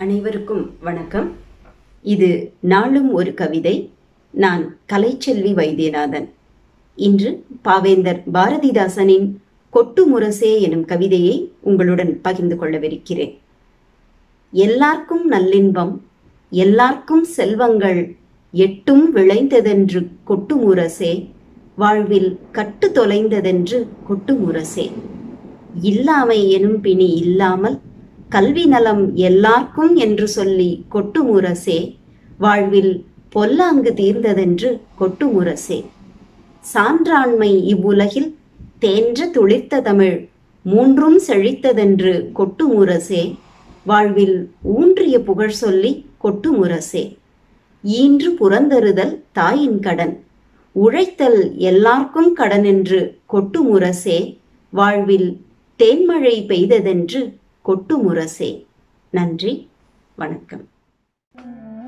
அனைவருக்கும் வணக்கம் இது நாளும் ஒரு கவிதை நான் கலைச்செல்வி வைத்தியநாதன் இன்று பாவேந்தர் பாரதிதாசனின் கொட்டு முரசே எனும் கவிதையை உங்களுடன் பகிர்ந்து கொள்ளவிருக்கிறேன் எல்லார்க்கும் நல்லின்பம் எல்லார்க்கும் செல்வங்கள் எட்டும் விளைந்ததென்று கொட்டு முரசே வாழ்வில் கட்டு தொலைந்ததென்று கொட்டு முரசே இல்லாமை எனும் பிணி இல்லாமல் கல்வி நலம் எல்லார்க்கும் என்று சொல்லி கொட்டு முரசே வாழ்வில் பொல்லாங்கு தீர்ந்ததென்று கொட்டு முரசே சான்றாண்மை இவ்வுலகில் தேன்ற துளிர்த்த தமிழ் மூன்றும் செழித்ததென்று கொட்டு முரசே வாழ்வில் ஊன்றிய புகழ் சொல்லி கொட்டு முரசே ஈன்று புறந்தருதல் தாயின் கடன் உழைத்தல் எல்லார்க்கும் கடன் என்று கொட்டு முரசே வாழ்வில் தேன்மழை பெய்ததென்று கொட்டு முரசே நன்றி வணக்கம்